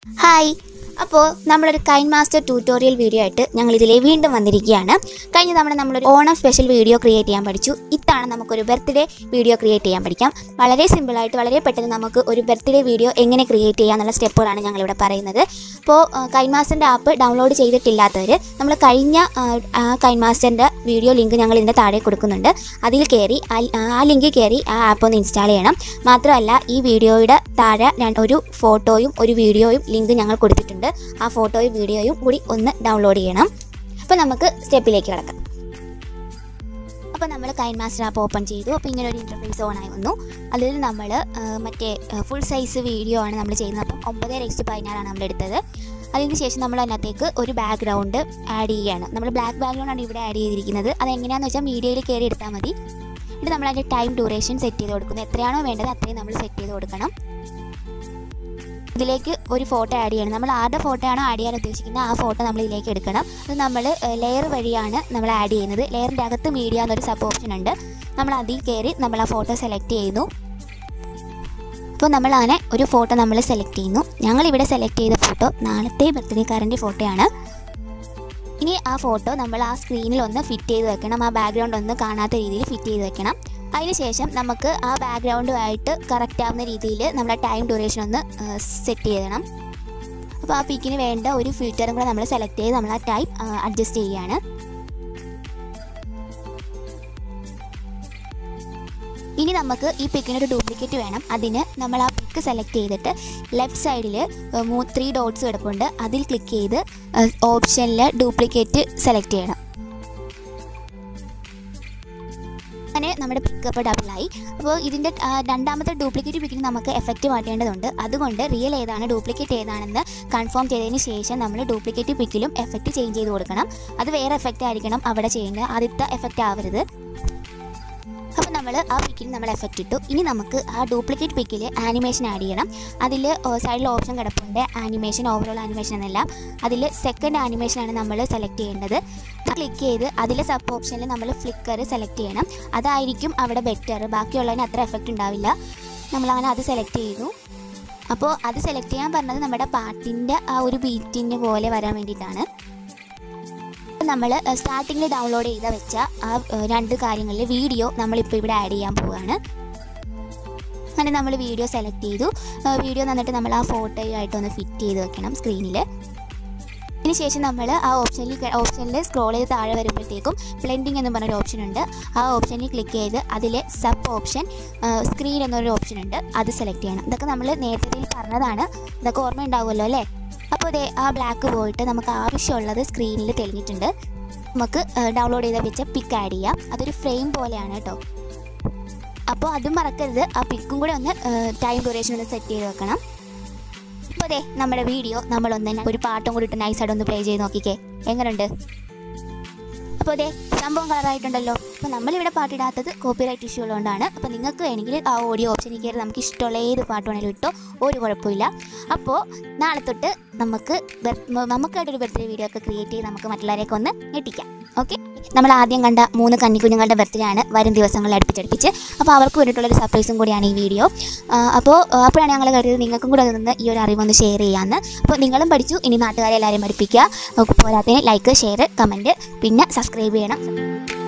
hi അപ്പോൾ നമ്മളൊരു Kine master tutorial video ആയിട്ട് ഞങ്ങൾ ഇതിലെ വീണ്ടും വന്നിരിക്കുകയാണ് കഴിഞ്ഞ തവണ നമ്മളൊരു ഓണം സ്പെഷ്യൽ വീഡിയോ ക്രിയേറ്റ് ചെയ്യാൻ പഠിച്ചു ഇത്തവണ നമുക്കൊരു ബർത്ത്ഡേ വീഡിയോ ക്രിയേറ്റ് ചെയ്യാൻ പഠിക്കാം വളരെ സിമ്പിളായിട്ട് വളരെ പെട്ടെന്ന് നമുക്ക് ഒരു ബർത്ത്ഡേ വീഡിയോ എങ്ങനെ ക്രിയേറ്റ് ചെയ്യാം എന്നുള്ള സ്റ്റെപ്പുകളാണ് ഞങ്ങളിവിടെ പറയുന്നത് അപ്പോൾ കൈൻ മാസ്റ്ററിൻ്റെ ആപ്പ് ഡൗൺലോഡ് ചെയ്തിട്ടില്ലാത്തവർ നമ്മൾ കഴിഞ്ഞ ആ, ആ കൈൻ മാസ്റ്ററിൻ്റെ വീഡിയോ ലിങ്ക് ഞങ്ങൾ ഇതിൻ്റെ താഴെ കൊടുക്കുന്നുണ്ട് അതിൽ കയറി ആ- ആ ലിങ്കിൽ കയറി ആ ആപ്പ് ഒന്ന് ഇൻസ്റ്റാൾ ചെയ്യണം മാത്രമല്ല ഈ വീഡിയോയുടെ താഴെ രണ്ട് ഒരു ഫോട്ടോയും ഒരു വീഡിയോയും ലിങ്ക് ഞങ്ങൾ കൊടുത്തിട്ടുണ്ട് ആ ഫോട്ടോയും വീഡിയോയും കൂടി ഒന്ന് ഡൗൺലോഡ് ചെയ്യണം അപ്പോൾ നമുക്ക് സ്റ്റെപ്പിലേക്ക് കിടക്കാം അപ്പോൾ നമ്മൾ കൈൻ മാസ്റ്റർ ആപ്പ് ഓപ്പൺ ചെയ്തു അപ്പോൾ ഇങ്ങനെ ഒരു ഇൻ്റർഫേസ് ഓൺ ആയി വന്നു അതിൽ നമ്മൾ മറ്റേ ഫുൾ സൈസ് വീഡിയോ ആണ് നമ്മൾ ചെയ്യുന്നത് അപ്പം ഒമ്പത് റെക്സ് പതിനാറാണ് നമ്മൾ എടുത്തത് അതിന് ശേഷം നമ്മൾ അതിനകത്തേക്ക് ഒരു ബാക്ക്ഗ്രൗണ്ട് ആഡ് ചെയ്യുകയാണ് നമ്മൾ ബ്ലാക്ക് ബാക്ക്ഗ്രൗണ്ട് ആണ് ഇവിടെ ആഡ് ചെയ്തിരിക്കുന്നത് അത് എങ്ങനെയാണെന്ന് വെച്ചാൽ മീഡിയയിൽ കയറി എടുത്താൽ മതി എന്നിട്ട് നമ്മൾ അതിൻ്റെ ടൈം ഡ്യൂറേഷൻ സെറ്റ് ചെയ്ത് കൊടുക്കുന്നത് എത്രയാണോ വേണ്ടത് അത്രയും നമ്മൾ സെറ്റ് ചെയ്ത് കൊടുക്കണം ഇതിലേക്ക് ഒരു ഫോട്ടോ ആഡ് ചെയ്യണം നമ്മൾ ആരുടെ ഫോട്ടോ ആണോ ആഡ് ചെയ്യാൻ ഉദ്ദേശിക്കുന്നത് ആ ഫോട്ടോ നമ്മൾ ഇതിലേക്ക് എടുക്കണം അത് നമ്മൾ ലെയർ വഴിയാണ് നമ്മൾ ആഡ് ചെയ്യുന്നത് ലെയറിൻ്റെ അകത്ത് മീഡിയ എന്നൊരു സബ് ഓപ്ഷൻ ഉണ്ട് നമ്മൾ അതിൽ കയറി നമ്മൾ ആ ഫോട്ടോ സെലക്ട് ചെയ്യുന്നു അപ്പോൾ നമ്മൾ അങ്ങനെ ഒരു ഫോട്ടോ നമ്മൾ സെലക്ട് ചെയ്യുന്നു ഞങ്ങളിവിടെ സെലക്ട് ചെയ്ത ഫോട്ടോ നാളത്തെ ബർത്ത്ഡേക്കാരൻ്റെ ഫോട്ടോയാണ് ഇനി ആ ഫോട്ടോ നമ്മൾ ആ സ്ക്രീനിൽ ഒന്ന് ഫിറ്റ് ചെയ്ത് വെക്കണം ആ ബാക്ക്ഗ്രൗണ്ട് ഒന്ന് കാണാത്ത രീതിയിൽ ഫിറ്റ് ചെയ്ത് വെക്കണം അതിനുശേഷം നമുക്ക് ആ ബാക്ക്ഗ്രൗണ്ടുമായിട്ട് കറക്റ്റ് ആവുന്ന രീതിയിൽ നമ്മുടെ ടൈം ഡ്യൂറേഷൻ ഒന്ന് സെറ്റ് ചെയ്യണം അപ്പോൾ ആ പിക്കിന് വേണ്ട ഒരു ഫിൽറ്ററും കൂടെ നമ്മൾ സെലക്ട് ചെയ്ത് നമ്മൾ ആ ടൈം അഡ്ജസ്റ്റ് ചെയ്യുകയാണ് ഇനി നമുക്ക് ഈ പിക്കിന് ഒരു ഡ്യൂപ്ലിക്കേറ്റ് വേണം അതിന് നമ്മൾ ആ പിക്ക് സെലക്ട് ചെയ്തിട്ട് ലെഫ്റ്റ് സൈഡിൽ ത്രീ ഡോട്ട്സ് കിടപ്പുണ്ട് അതിൽ ക്ലിക്ക് ചെയ്ത് ഓപ്ഷനിൽ ഡ്യൂപ്ലിക്കേറ്റ് സെലക്ട് ചെയ്യണം അങ്ങനെ നമ്മുടെ പിക്കപ്പ് ഡബിളായി അപ്പോൾ ഇതിൻ്റെ ആ, രണ്ടാമത്തെ ഡ്യൂപ്ലിക്കേറ്റ് പിക്കിന് നമുക്ക് എഫക്റ്റ് മാറ്റേണ്ടതുണ്ട് അതുകൊണ്ട് റിയൽ ഏതാണ് ഡ്യൂപ്ലിക്കേറ്റ് ഏതാണെന്ന് കൺഫേം ചെയ്തതിന് ശേഷം നമ്മൾ ഡ്യൂപ്ലിക്കേറ്റ് പിക്കിലും എഫക്റ്റ് ചേഞ്ച് ചെയ്ത് കൊടുക്കണം അത് വേറെ എഫക്റ്റ് ആയിരിക്കണം അവിടെ ചെയ്യേണ്ടത് ആദ്യത്തെ എഫക്റ്റ് ആവരുത് അപ്പോൾ നമ്മൾ ആ പിക്കിൽ നമ്മൾ എഫക്റ്റ് ഇട്ടു ഇനി നമുക്ക് ആ ഡ്യൂപ്ലിക്കേറ്റ് പിക്കിൽ ആനിമേഷൻ ആഡ് ചെയ്യണം അതിൽ സൈഡിൽ ഓപ്ഷൻ കിടപ്പുണ്ട് ആനിമേഷൻ ഓവറോൾ ആനിമേഷൻ എന്നെല്ലാം അതിൽ സെക്കൻഡ് ആനിമേഷനാണ് നമ്മൾ സെലക്ട് ചെയ്യേണ്ടത് ക്ലിക്ക് ചെയ്ത് അതിൽ സബ് ഓപ്ഷനിൽ നമ്മൾ ഫ്ലിക്കർ സെലക്ട് ചെയ്യണം അതായിരിക്കും അവിടെ ബെറ്റർ ബാക്കിയുള്ളതിന് അത്ര എഫക്റ്റ് ഉണ്ടാവില്ല നമ്മളങ്ങനെ അത് സെലക്ട് ചെയ്തു അപ്പോൾ അത് സെലക്ട് ചെയ്യാൻ പറഞ്ഞത് നമ്മുടെ പാട്ടിൻ്റെ ആ ഒരു ബീറ്റിന് പോലെ വരാൻ വേണ്ടിയിട്ടാണ് നമ്മൾ സ്റ്റാർട്ടിങ്ങിൽ ഡൗൺലോഡ് ചെയ്ത വെച്ച ആ ഏഹ്, രണ്ട് കാര്യങ്ങളിൽ വീഡിയോ നമ്മളിപ്പോൾ ഇവിടെ ആഡ് ചെയ്യാൻ പോവുകയാണ് അങ്ങനെ നമ്മൾ വീഡിയോ സെലക്ട് ചെയ്തു വീഡിയോ എന്നിട്ട് നമ്മൾ ആ ഫോട്ടോയുമായിട്ട് ഒന്ന് ഫിറ്റ് ചെയ്ത് വെക്കണം സ്ക്രീനിൽ അതിനുശേഷം നമ്മൾ ആ ഓപ്ഷനിൽ ഓപ്ഷനിൽ സ്ക്രോൾ ചെയ്ത് താഴെ വരുമ്പോഴത്തേക്കും ബ്ലെൻഡിങ് എന്ന് പറഞ്ഞൊരു ഓപ്ഷൻ ഉണ്ട് ആ ഓപ്ഷനിൽ ക്ലിക്ക് ചെയ്ത് അതിലെ സബ് ഓപ്ഷൻ സ്ക്രീൻ എന്നൊരു ഓപ്ഷൻ ഉണ്ട് അത് സെലക്ട് ചെയ്യണം ഇതൊക്കെ നമ്മൾ നേരത്തെ ഇതിൽ പറഞ്ഞതാണ് ഇതൊക്കെ ഓർമ്മ ഉണ്ടാവുമല്ലോ അല്ലേ അപ്പോൾ ഇതേ ആ ബ്ലാക്ക് പോയിട്ട് നമുക്ക് ആവശ്യമുള്ളത് സ്ക്രീനിൽ തെളിഞ്ഞിട്ടുണ്ട് നമുക്ക് ഡൗൺലോഡ് ചെയ്ത വെച്ച പിക്ക് ആഡ് ചെയ്യാം അതൊരു ഫ്രെയിം പോലെയാണ് കേട്ടോ അപ്പോൾ അതും മറക്കരുത് ആ പിക്കും കൂടെ ഒന്ന് ടൈം ഡ്യൂറേഷൻ ഒന്ന് സെറ്റ് ചെയ്ത് വെക്കണം അപ്പോൾ അതെ നമ്മുടെ വീഡിയോ നമ്മളൊന്ന് ഒരു പാട്ടും കൂടി ഇട്ട് നൈസായിട്ട് ഒന്ന് പ്ലേ ചെയ്ത് നോക്കിക്കേ എങ്ങനെയുണ്ട് അപ്പോൾ അതെ സംഭവം കളറായിട്ടുണ്ടല്ലോ അപ്പോൾ നമ്മളിവിടെ പാട്ടിടാത്തത് കോപ്പിറൈറ്റ് ഇഷ്യൂ ഉള്ളതുകൊണ്ടാണ് അപ്പോൾ നിങ്ങൾക്ക് വേണമെങ്കിൽ ആ ഓഡിയോ ഓപ്ഷനിൽ കയറി നമുക്ക് ഇഷ്ടമുള്ള ഏത് പാട്ട് വേണമെങ്കിലും ഇട്ടോ ഒരു കുഴപ്പമില്ല അപ്പോൾ നാളെ തൊട്ട് നമുക്ക് ബർ- മ- നമുക്കായിട്ടൊരു ബർത്ത്ഡേ വീഡിയോ ഒക്കെ ക്രിയേറ്റ് ചെയ്ത് നമുക്ക് മറ്റുള്ളവരെയൊക്കെ ഒന്ന് ഞെട്ടിക്കാം ഓക്കെ നമ്മൾ ആദ്യം കണ്ട മൂന്ന് കന്നിക്കുഞ്ഞുങ്ങളുടെ ബർത്ത്ഡേ ആണ് വരും ദിവസങ്ങളിൽ അടുപ്പിച്ചടുപ്പിച്ച് അപ്പോൾ അവർക്ക് വേണ്ടിയിട്ടുള്ളൊരു സർപ്രൈസും കൂടിയാണ് ഈ വീഡിയോ ആ, അപ്പോൾ ആ, അപ്പോഴാണ് ഞങ്ങൾ കരുതിയത് നിങ്ങൾക്കും കൂടെ നിന്ന് ഈ ഒരു അറിവൊന്ന് ഷെയർ ചെയ്യാമെന്ന് അപ്പോൾ നിങ്ങളും പഠിച്ചു ഇനി നാട്ടുകാരെ എല്ലാവരും പഠിപ്പിക്കുക പോരാത്തതിന് ലൈക്ക് ഷെയർ കമൻറ്റ് പിന്നെ സബ്സ്ക്രൈബ് ചെയ്യണം